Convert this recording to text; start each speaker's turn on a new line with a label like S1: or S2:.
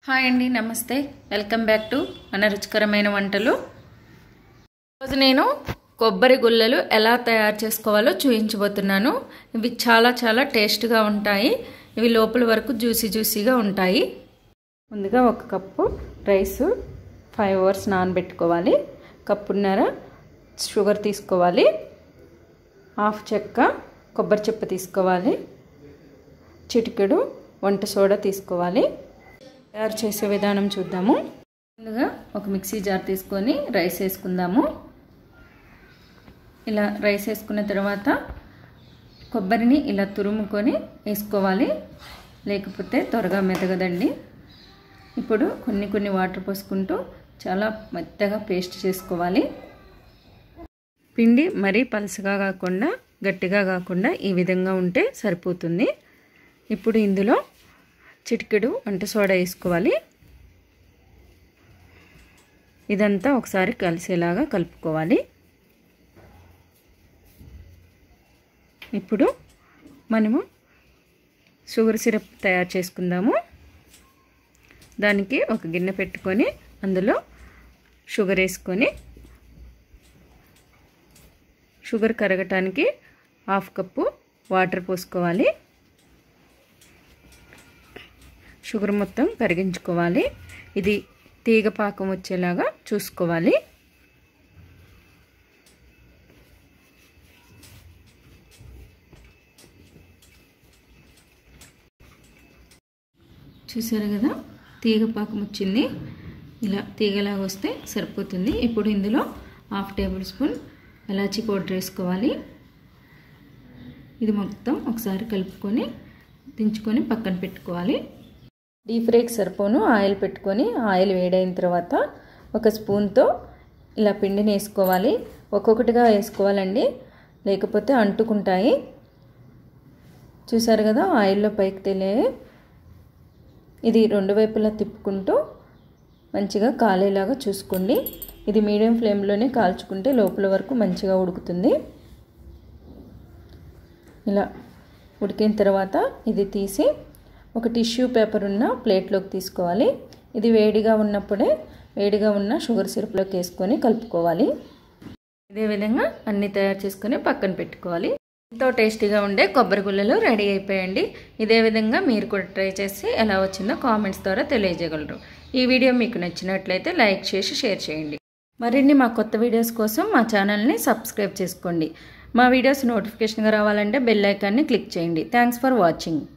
S1: hi అండి నమస్తే welcome back to మన రుచికరమైన వంటలు ఈరోజు నేను కొబ్బరి గుల్లలు ఎలా తయారు చేసుకోవాలో చూపించబోతున్నాను ఇవి చాలా చాలా టేస్ట్గా ఉంటాయి ఇవి లోపల వరకు జ్యూసీ జ్యూసీగా ఉంటాయి ముందుగా ఒక కప్పు రైస్ ఫైవ్ అవర్స్ నానబెట్టుకోవాలి కప్పున్నర షుగర్ తీసుకోవాలి హాఫ్ చెక్క కొబ్బరి చెప్ప తీసుకోవాలి చిటికెడు వంట సోడా తీసుకోవాలి తయారు చేసే విధానం చూద్దాము ముందుగా ఒక మిక్సీ జార్ తీసుకొని రైస్ వేసుకుందాము ఇలా రైస్ వేసుకున్న తర్వాత కొబ్బరిని ఇలా తురుముకొని వేసుకోవాలి లేకపోతే త్వరగా మెదగదండి ఇప్పుడు కొన్ని కొన్ని వాటర్ పోసుకుంటూ చాలా మెత్తగా పేస్ట్ చేసుకోవాలి పిండి మరీ పలుసగా కాకుండా గట్టిగా కాకుండా ఈ విధంగా ఉంటే సరిపోతుంది ఇప్పుడు ఇందులో చిటికెడు వంట సోడా వేసుకోవాలి ఇదంతా ఒకసారి కలిసేలాగా కలుపుకోవాలి ఇప్పుడు మనము షుగర్ సిరప్ తయారు చేసుకుందాము దానికి ఒక గిన్నె పెట్టుకొని అందులో షుగర్ వేసుకొని షుగర్ కరగటానికి హాఫ్ కప్పు వాటర్ పోసుకోవాలి షుగర్ మొత్తం కరిగించుకోవాలి ఇది తీగ పాకం వచ్చేలాగా చూసుకోవాలి చూసారు కదా తీగ పాకం వచ్చింది ఇలా తీగలాగా వస్తే సరిపోతుంది ఇప్పుడు ఇందులో half tablespoon elaichi powder వేసుకోవాలి ఇది మొత్తం ఒకసారి కలుపుకొని దించుకొని పక్కన పెట్టుకోవాలి డీప్ ఫ్రైకి సరిపోను ఆయిల్ పెట్టుకొని ఆయిల్ వేడైన తర్వాత ఒక స్పూన్తో ఇలా పిండిని వేసుకోవాలి ఒక్కొక్కటిగా వేసుకోవాలండి లేకపోతే అంటుకుంటాయి చూసారు కదా ఆయిల్లో పైకి తెలియ ఇది రెండు వైపులా తిప్పుకుంటూ మంచిగా కాలేలాగా చూసుకోండి ఇది మీడియం ఫ్లేమ్లోనే కాల్చుకుంటే లోపల వరకు మంచిగా ఉడుకుతుంది ఇలా ఉడికిన తర్వాత ఇది తీసి ఒక టిష్యూ పేపర్ ఉన్న ప్లేట్లోకి తీసుకోవాలి ఇది వేడిగా ఉన్నప్పుడే వేడిగా ఉన్న షుగర్ సిరప్లోకి వేసుకొని కలుపుకోవాలి ఇదే విధంగా అన్నీ తయారు చేసుకొని పక్కన పెట్టుకోవాలి ఎంతో టేస్టీగా ఉండే కొబ్బరి గుళ్ళలు రెడీ అయిపోయండి ఇదే విధంగా మీరు కూడా ట్రై చేసి ఎలా వచ్చిందో కామెంట్స్ ద్వారా తెలియజేయగలరు ఈ వీడియో మీకు నచ్చినట్లయితే లైక్ చేసి షేర్ చేయండి మరిన్ని మా కొత్త వీడియోస్ కోసం మా ఛానల్ని సబ్స్క్రైబ్ చేసుకోండి మా వీడియోస్ నోటిఫికేషన్గా రావాలంటే బెల్ ఐకాన్ని క్లిక్ చేయండి థ్యాంక్స్ ఫర్ వాచింగ్